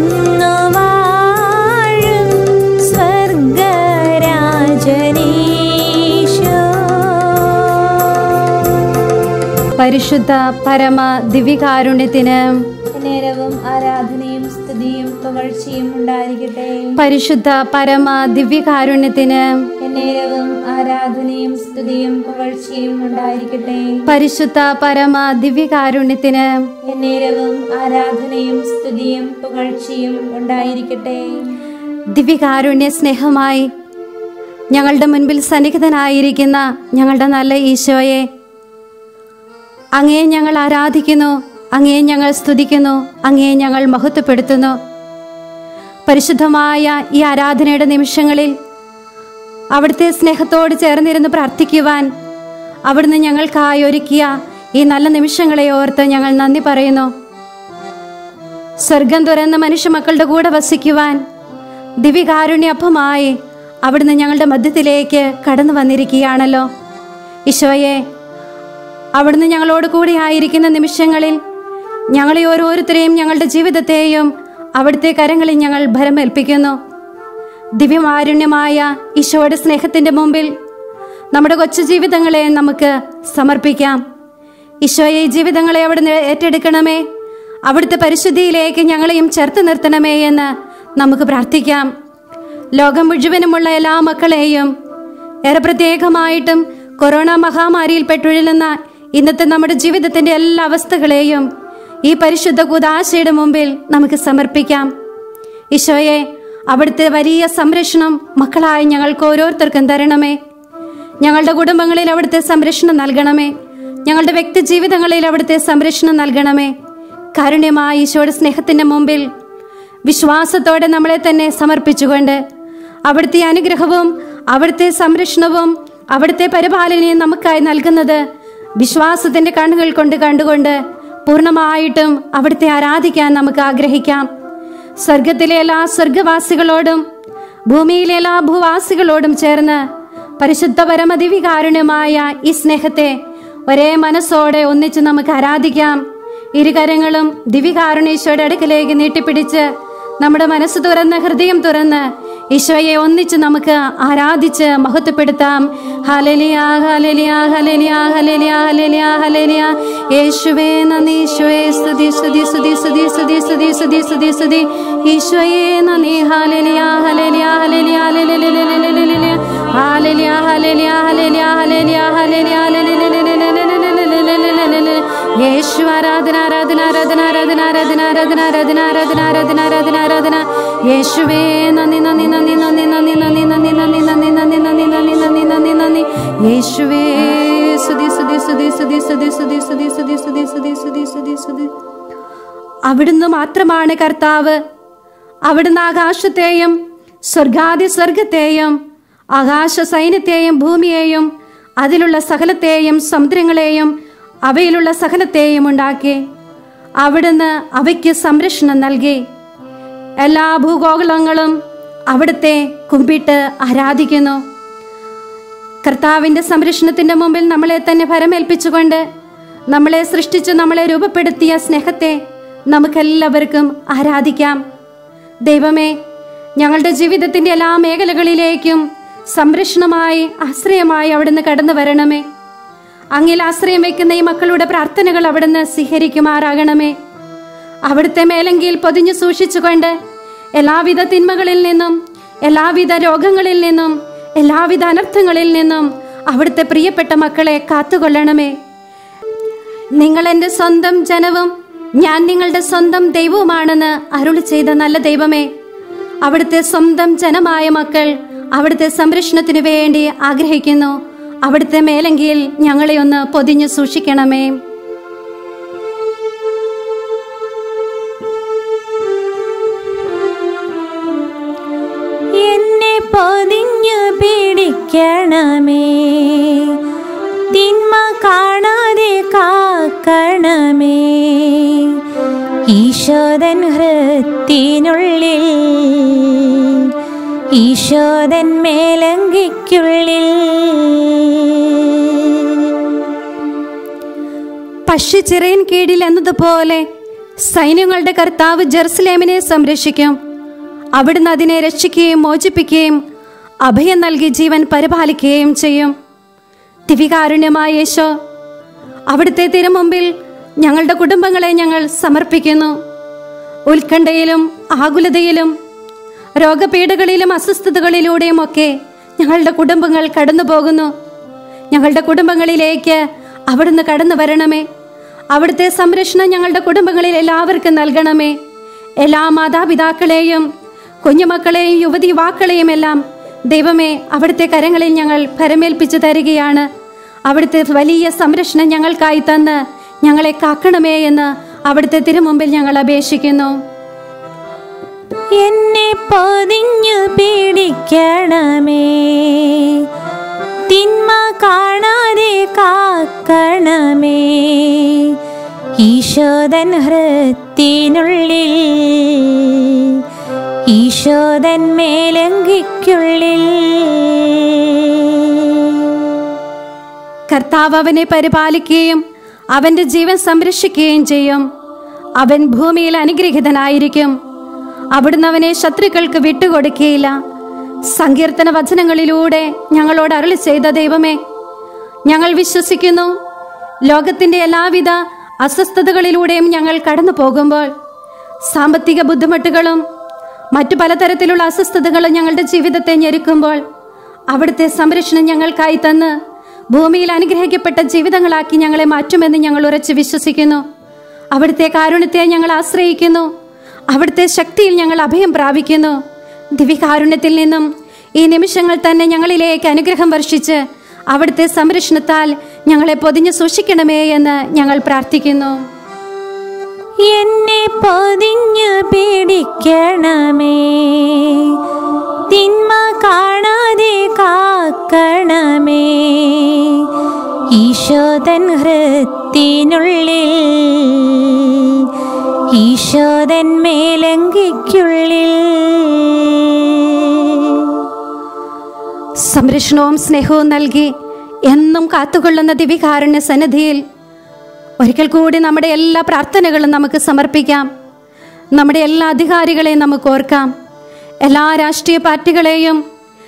വന്നു വാഴും സ്വർഗരാജനീശോ പരിശുദ്ധ പരമ ദിവ്യകാരുണ്യത്തിന് നേരവും ആരാധനയും സ്തുതിയും പുകഴ്ചയും ഉണ്ടായിരിക്കട്ടെ പരിശുദ്ധ പരമ ദിവ്യകാരുണ്യത്തിന് എന്നേരവും ആരാധനയും സ്തുതിയും പുകഴ്ചയും ഉണ്ടായിരിക്കട്ടെ പരിശുദ്ധ പരമ ദിവ്യകാരുണ്യത്തിന് എന്നേരവും ആരാധനയും സ്തുതിയും പുകഴ്ചയും ഉണ്ടായിരിക്കട്ടെ ദിവ്യകാരുണ്യ സ്നേഹമായി ഞങ്ങളുടെ മുൻപിൽ സന്നിഹിതനായിരിക്കുന്ന ഞങ്ങളുടെ നല്ല ഈശോയെ അങ്ങയെ ഞങ്ങൾ ആരാധിക്കുന്നു അങ്ങയെ ഞങ്ങൾ സ്തുതിക്കുന്നു അങ്ങയെ ഞങ്ങൾ മഹത്വപ്പെടുത്തുന്നു പരിശുദ്ധമായ ഈ ആരാധനയുടെ നിമിഷങ്ങളിൽ അവിടുത്തെ സ്നേഹത്തോട് ചേർന്നിരുന്ന് പ്രാർത്ഥിക്കുവാൻ അവിടുന്ന് ഞങ്ങൾക്കായി ഒരുക്കിയ ഈ നല്ല നിമിഷങ്ങളെ ഓർത്ത് ഞങ്ങൾ നന്ദി പറയുന്നു സ്വർഗം തുറന്ന് മനുഷ്യ മക്കളുടെ കൂടെ വസിക്കുവാൻ ദിവ്യകാരുണ്യപ്പമായി അവിടുന്ന് ഞങ്ങളുടെ മധ്യത്തിലേക്ക് കടന്നു വന്നിരിക്കുകയാണല്ലോ ഈശോയെ അവിടുന്ന് ഞങ്ങളോട് കൂടെ ആയിരിക്കുന്ന നിമിഷങ്ങളിൽ ഞങ്ങളെ ഓരോരുത്തരെയും ഞങ്ങളുടെ ജീവിതത്തെയും അവിടുത്തെ കരങ്ങളിൽ ഞങ്ങൾ ഭരമേൽപ്പിക്കുന്നു ദിവ്യമാരുണ്യമായ ഈശോയുടെ സ്നേഹത്തിന്റെ മുമ്പിൽ നമ്മുടെ കൊച്ചു ജീവിതങ്ങളെ നമുക്ക് സമർപ്പിക്കാം ഈശോയെ ഈ ജീവിതങ്ങളെ അവിടുന്ന് ഏറ്റെടുക്കണമേ അവിടുത്തെ പരിശുദ്ധിയിലേക്ക് ഞങ്ങളെയും ചേർത്ത് നിർത്തണമേ എന്ന് നമുക്ക് പ്രാർത്ഥിക്കാം ലോകം മുഴുവനുമുള്ള എല്ലാ മക്കളെയും ഏറെ പ്രത്യേകമായിട്ടും കൊറോണ മഹാമാരിയിൽ പെട്ടുഴലുന്ന ഇന്നത്തെ നമ്മുടെ ജീവിതത്തിന്റെ എല്ലാ അവസ്ഥകളെയും ഈ പരിശുദ്ധ കുദാശയുടെ മുമ്പിൽ നമുക്ക് സമർപ്പിക്കാം ഈശോയെ അവിടുത്തെ വലിയ സംരക്ഷണം മക്കളായ ഞങ്ങൾക്ക് ഓരോരുത്തർക്കും തരണമേ ഞങ്ങളുടെ കുടുംബങ്ങളിൽ അവിടുത്തെ സംരക്ഷണം നൽകണമേ ഞങ്ങളുടെ വ്യക്തി ജീവിതങ്ങളിൽ അവിടുത്തെ സംരക്ഷണം നൽകണമേ കാരുണ്യമായ ഈശോയുടെ സ്നേഹത്തിന്റെ മുമ്പിൽ വിശ്വാസത്തോടെ നമ്മളെ തന്നെ സമർപ്പിച്ചുകൊണ്ട് അവിടുത്തെ അനുഗ്രഹവും അവിടുത്തെ സംരക്ഷണവും അവിടുത്തെ പരിപാലനയും നമുക്കായി നൽകുന്നത് വിശ്വാസത്തിന്റെ കണ്ണുകൾ കൊണ്ട് കണ്ടുകൊണ്ട് പൂർണ്ണമായിട്ടും അവിടുത്തെ ആരാധിക്കാൻ നമുക്ക് ആഗ്രഹിക്കാം സ്വർഗത്തിലെ എല്ലാ സ്വർഗവാസികളോടും ഭൂമിയിലെ എല്ലാ ഭൂവാസികളോടും ചേർന്ന് പരിശുദ്ധ പരമദിവികാരുണ്യമായ ഈ സ്നേഹത്തെ ഒരേ മനസ്സോടെ ഒന്നിച്ച് നമുക്ക് ആരാധിക്കാം ഇരുകരങ്ങളും ദിവികാരുണീശോയുടെ അടുക്കിലേക്ക് നീട്ടിപ്പിടിച്ച് നമ്മുടെ മനസ്സ് തുറന്ന് ഹൃദയം തുറന്ന് ഈശോയെ ഒന്നിച്ച് നമുക്ക് ആരാധിച്ച് മഹത്വപ്പെടുത്താം ഹലലിയ ഹലലിയ ഹലലിയ ഹലലിയ ഹലലിയ ഹലലിയ യേശുവേ നന്ദി ഈശോയെ സ്തുതി സ്തുതി സ്തുതി സ്തുതി സ്തുതി സ്തുതി സ്തുതി സ്തുതി സ്തുതി ഈശോയെ നന്ദി ഹലലിയ ഹലലിയ ഹലലിയ ഹലലിയ ഹലലിയ ഹലലിയ ഹലലിയ ഹലലിയ ഹലലിയ ഹലലിയ യേശു ആരാധന ആരാധന ആരാധന ആരാധന ആരാധന ആരാധന ആരാധന ആരാധന ആരാധന ആരാധന ആരാധന യേശുവേ നന്ദി നന്ദി നന്ദി നന്ദി നന്ദി നന്ദി നന്ദി നന്ദി നന്ദി നന്ദി നന്ദി നന്ദി നന്ദി നന്ദി നന്ദി യേശുവേ സ്തുതി സ്തുതി സ്തുതി സ്തുതി സ്തുതി സ്തുതി സ്തുതി സ്തുതി സ്തുതി സ്തുതി സ്തുതി സ്തുതി സ്തുതി അവിടുന്ന് മാത്രമാണ് കർത്താവ് അവിടുന്ന് ആകാശത്തെയും സ്വർഗാദി സ്വർഗത്തെയും ആകാശ സൈന്യത്തെയും ഭൂമിയെയും അതിലുള്ള സകലത്തെയും സമുദ്രങ്ങളെയും അവയിലുള്ള സകലത്തെയും ഉണ്ടാക്കി അവിടുന്ന് അവയ്ക്ക് സംരക്ഷണം നൽകി എല്ലാ ഭൂഗോളങ്ങളും അവിടുത്തെ കുമ്പിട്ട് ആരാധിക്കുന്നു കർത്താവിന്റെ സംരക്ഷണത്തിന്റെ മുമ്പിൽ നമ്മളെ തന്നെ ഫലമേൽപ്പിച്ചുകൊണ്ട് നമ്മളെ സൃഷ്ടിച്ച് നമ്മളെ രൂപപ്പെടുത്തിയ സ്നേഹത്തെ നമുക്കെല്ലാവർക്കും ആരാധിക്കാം ദൈവമേ ഞങ്ങളുടെ ജീവിതത്തിന്റെ എല്ലാ മേഖലകളിലേക്കും സംരക്ഷണമായി ആശ്രയമായി അവിടുന്ന് കടന്നു വരണമേ അങ്ങിൽ ആശ്രയം വയ്ക്കുന്ന ഈ മക്കളുടെ പ്രാർത്ഥനകൾ അവിടുന്ന് സ്വീകരിക്കുമാറാകണമേ അവിടുത്തെ മേലെങ്കിൽ പൊതിഞ്ഞു സൂക്ഷിച്ചുകൊണ്ട് എല്ലാവിധ തിന്മകളിൽ നിന്നും എല്ലാവിധ രോഗങ്ങളിൽ നിന്നും എല്ലാവിധ അനർത്ഥങ്ങളിൽ നിന്നും അവിടുത്തെ പ്രിയപ്പെട്ട മക്കളെ കാത്തുകൊള്ളണമേ നിങ്ങൾ എൻ്റെ സ്വന്തം ജനവും ഞാൻ നിങ്ങളുടെ സ്വന്തം ദൈവവുമാണെന്ന് അരുളി ചെയ്ത നല്ല ദൈവമേ അവിടുത്തെ സ്വന്തം ജനമായ മക്കൾ അവിടുത്തെ സംരക്ഷണത്തിനു വേണ്ടി ആഗ്രഹിക്കുന്നു അവിടുത്തെ മേലെങ്കിൽ ഞങ്ങളെ ഒന്ന് പൊതിഞ്ഞു സൂക്ഷിക്കണമേ എന്നെ പൊതിഞ്ഞു പിടിക്കണമേ തിന്മ കാണാതെ കാക്കണമേ ഈശോദൻ ഹൃത്തിനുള്ളിൽ ഈശോദൻ മേലങ്കിക്കുള്ളിൽ പക്ഷി ചിറയിൻ കീഴിൽ എന്നതുപോലെ സൈന്യങ്ങളുടെ കർത്താവ് ജെറുസലേമിനെ സംരക്ഷിക്കും അവിടുന്ന് അതിനെ രക്ഷിക്കുകയും മോചിപ്പിക്കുകയും അഭയം നൽകി ജീവൻ പരിപാലിക്കുകയും ചെയ്യും ദിവികാരുണ്യമായ യേശോ അവിടുത്തെ തിരുമുമ്പിൽ ഞങ്ങളുടെ കുടുംബങ്ങളെ ഞങ്ങൾ സമർപ്പിക്കുന്നു ഉത്കണ്ഠയിലും ആകുലതയിലും രോഗപീഠകളിലും അസ്വസ്ഥതകളിലൂടെയും ഒക്കെ ഞങ്ങളുടെ കുടുംബങ്ങൾ കടന്നു പോകുന്നു ഞങ്ങളുടെ കുടുംബങ്ങളിലേക്ക് അവിടുന്ന് കടന്നു വരണമേ അവിടുത്തെ സംരക്ഷണം ഞങ്ങളുടെ കുടുംബങ്ങളിൽ എല്ലാവർക്കും നൽകണമേ എല്ലാ മാതാപിതാക്കളെയും കുഞ്ഞുമക്കളെയും യുവതി യുവാക്കളെയും എല്ലാം ദൈവമേ അവിടുത്തെ കരങ്ങളിൽ ഞങ്ങൾ പരമേൽപ്പിച്ചു തരികയാണ് അവിടുത്തെ വലിയ സംരക്ഷണം ഞങ്ങൾക്കായി തന്ന് ഞങ്ങളെ കാക്കണമേ എന്ന് അവിടുത്തെ തിരുമുമ്പിൽ ഞങ്ങൾ അപേക്ഷിക്കുന്നു എന്നെ പൊതിഞ്ഞു പിടിക്കണമേ തിന്മ കാണാതെ കാക്കണമേ ഈശോദൻ ഹൃത്തിനുള്ളിൽ ഈശോദൻ മേലങ്കിക്കുള്ളിൽ കർത്താവ് അവനെ പരിപാലിക്കുകയും അവന്റെ ജീവൻ സംരക്ഷിക്കുകയും ചെയ്യും അവൻ ഭൂമിയിൽ അനുഗ്രഹീതനായിരിക്കും അവിടുന്ന് അവനെ ശത്രുക്കൾക്ക് വിട്ടുകൊടുക്കുകയില്ല സങ്കീർത്തന വചനങ്ങളിലൂടെ ഞങ്ങളോട് അരുളി ചെയ്ത ദൈവമേ ഞങ്ങൾ വിശ്വസിക്കുന്നു ലോകത്തിന്റെ എല്ലാവിധ അസ്വസ്ഥതകളിലൂടെയും ഞങ്ങൾ കടന്നു പോകുമ്പോൾ സാമ്പത്തിക ബുദ്ധിമുട്ടുകളും മറ്റു പലതരത്തിലുള്ള അസ്വസ്ഥതകളും ഞങ്ങളുടെ ജീവിതത്തെ ഞെരുക്കുമ്പോൾ അവിടുത്തെ സംരക്ഷണം ഞങ്ങൾക്കായി തന്ന് ഭൂമിയിൽ അനുഗ്രഹിക്കപ്പെട്ട ജീവിതങ്ങളാക്കി ഞങ്ങളെ മാറ്റുമെന്ന് ഞങ്ങൾ ഉറച്ചു വിശ്വസിക്കുന്നു അവിടുത്തെ കാരുണ്യത്തെ ഞങ്ങൾ ആശ്രയിക്കുന്നു അവിടുത്തെ ശക്തിയിൽ ഞങ്ങൾ അഭയം പ്രാപിക്കുന്നു ദിവ്യകാരുണ്യത്തിൽ നിന്നും ഈ നിമിഷങ്ങൾ തന്നെ ഞങ്ങളിലേക്ക് അനുഗ്രഹം വർഷിച്ച് അവിടുത്തെ സംരക്ഷണത്താൽ ഞങ്ങളെ പൊതിഞ്ഞു സൂക്ഷിക്കണമേ എന്ന് ഞങ്ങൾ പ്രാർത്ഥിക്കുന്നു എന്നെ പൊതിഞ്ഞു പിടിക്കണമേ തിന്മ കാണാതെ കാക്കണമേ ഈശോദൻ ഹൃത്തിനുള്ളിൽ ഈശോദൻ മേലങ്കിക്കുള്ളിൽ സംരക്ഷണവും സ്നേഹവും നൽകി എന്നും കാത്തുകൊള്ളുന്ന ദിവികാരുണ്യ സന്നിധിയിൽ ഒരിക്കൽ കൂടി നമ്മുടെ എല്ലാ പ്രാർത്ഥനകളും നമുക്ക് സമർപ്പിക്കാം നമ്മുടെ എല്ലാ അധികാരികളെയും നമുക്ക് ഓർക്കാം എല്ലാ രാഷ്ട്രീയ പാർട്ടികളെയും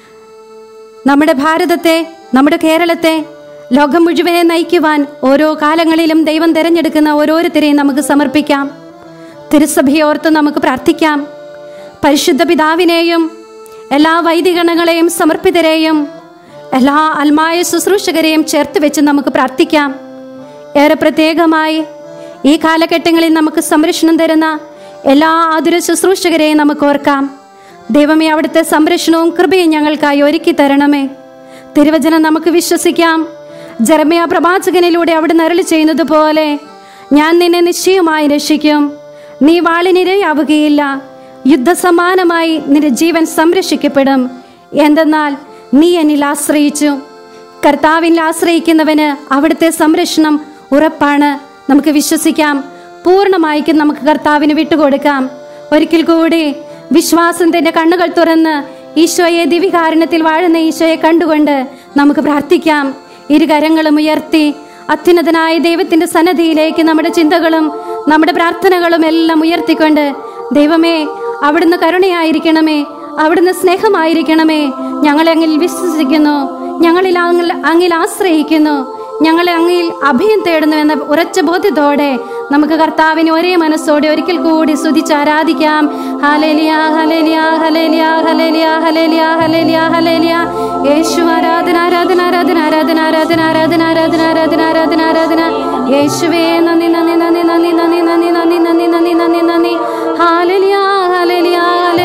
നമ്മുടെ ഭാരതത്തെ നമ്മുടെ കേരളത്തെ ലോകം മുഴുവനെ നയിക്കുവാൻ ഓരോ കാലങ്ങളിലും ദൈവം തിരഞ്ഞെടുക്കുന്ന ഓരോരുത്തരെയും നമുക്ക് സമർപ്പിക്കാം തിരുസഭയെ ഓർത്ത് നമുക്ക് പ്രാർത്ഥിക്കാം പരിശുദ്ധ പിതാവിനെയും എല്ലാ വൈദികണങ്ങളെയും സമർപ്പിതരെയും എല്ലാ അൽമായ ശുശ്രൂഷകരെയും ചേർത്ത് വെച്ച് നമുക്ക് പ്രാർത്ഥിക്കാം ഏറെ പ്രത്യേകമായി ഈ കാലഘട്ടങ്ങളിൽ നമുക്ക് സംരക്ഷണം തരുന്ന എല്ലാ ആതുര ശുശ്രൂഷകരെയും നമുക്ക് ഓർക്കാം ദൈവമേ അവിടുത്തെ സംരക്ഷണവും കൃപയും ഞങ്ങൾക്കായി ഒരുക്കി തരണമേ തിരുവചനം നമുക്ക് വിശ്വസിക്കാം ജർമ്മയ പ്രവാചകനിലൂടെ അവിടുന്ന് അരളി ചെയ്യുന്നത് പോലെ ഞാൻ നിന്നെ നിശ്ചയമായി രക്ഷിക്കും നീ വാളിനിരയാവുകയില്ല യുദ്ധസമാനമായി നിന്റെ ജീവൻ സംരക്ഷിക്കപ്പെടും എന്തെന്നാൽ നീ എന്നിൽ ആശ്രയിച്ചു കർത്താവിൽ ആശ്രയിക്കുന്നവന് അവിടുത്തെ സംരക്ഷണം ഉറപ്പാണ് നമുക്ക് വിശ്വസിക്കാം പൂർണ്ണമായിക്കും നമുക്ക് കർത്താവിന് വിട്ടുകൊടുക്കാം ഒരിക്കൽ കൂടി വിശ്വാസത്തിന്റെ കണ്ണുകൾ തുറന്ന് ഈശോയെ ദിവികാരണത്തിൽ വാഴുന്ന ഈശോയെ കണ്ടുകൊണ്ട് നമുക്ക് പ്രാർത്ഥിക്കാം ഇരുകരങ്ങളും ഉയർത്തി അത്യുന്നതനായ ദൈവത്തിന്റെ സന്നദ്ധിയിലേക്ക് നമ്മുടെ ചിന്തകളും നമ്മുടെ പ്രാർത്ഥനകളും എല്ലാം ഉയർത്തിക്കൊണ്ട് ദൈവമേ അവിടുന്ന് കരുണയായിരിക്കണമേ അവിടുന്ന് സ്നേഹമായിരിക്കണമേ ഞങ്ങളെ അങ്ങിൽ വിശ്വസിക്കുന്നു ഞങ്ങളിൽ അങ്ങിൽ അങ്ങിൽ ആശ്രയിക്കുന്നു ഞങ്ങളെ അങ്ങിൽ അഭയം തേടുന്നു എന്ന ഉറച്ച ബോധ്യത്തോടെ നമുക്ക് കർത്താവിനെ ഒരേ മനസ്സോടെ ഒരിക്കൽ കൂടി സ്തുതിച്ച് ആരാധിക്കാം ഹലേലിയ ഹലേലിയ ഹലേലിയ ഹലേലിയ ഹലേലിയ ഹലേലിയ ഹലേലിയ യേശു ആരാധന ആരാധന ആരാധന ആരാധന ആരാധന ആരാധന ആരാധന ആരാധന ആരാധന ആരാധന യേശുവേ നന്ദി നന്ദി നന്ദി നന്ദി നന്ദി നന്ദി നന്ദി നന്ദി നന്ദി നന്ദി നന്ദി ഹാലേലിയ ഹാലേലിയ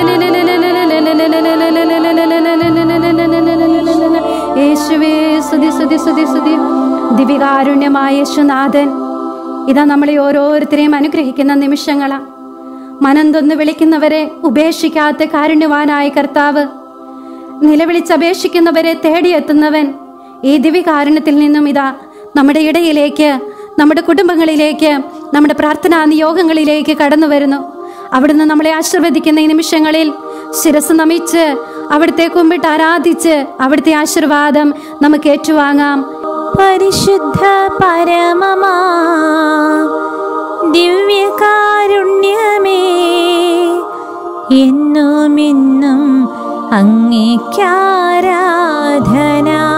യേശുവേ സ്തുതി സ്തുതി സ്തുതി സ്തുതി ദിവികാരുണ്യമായ യേശുനാഥൻ ഇതാ നമ്മളെ ഓരോരുത്തരെയും അനുഗ്രഹിക്കുന്ന നിമിഷങ്ങളാ മനം തൊന്ന് വിളിക്കുന്നവരെ ഉപേക്ഷിക്കാത്ത കാരുണ്യവാനായ കർത്താവ് നിലവിളിച്ചപേക്ഷിക്കുന്നവരെ തേടിയെത്തുന്നവൻ ഈ ദിവികാരുണ്യത്തിൽ നിന്നും ഇതാ നമ്മുടെ ഇടയിലേക്ക് നമ്മുടെ കുടുംബങ്ങളിലേക്ക് നമ്മുടെ പ്രാർത്ഥനാ നിയോഗങ്ങളിലേക്ക് കടന്നു വരുന്നു അവിടുന്ന് നമ്മളെ ആശീർവദിക്കുന്ന ഈ നിമിഷങ്ങളിൽ ശിരസ് നമിച്ച് അവിടുത്തെ കുമ്പിട്ട് ആരാധിച്ച് അവിടുത്തെ ആശീർവാദം നമുക്ക് ഏറ്റുവാങ്ങാം പരിശുദ്ധ പരമമാ ദിവ്യകാരുണ്യമേ എന്നുമിന്നും അങ്ങേക്കാരാധന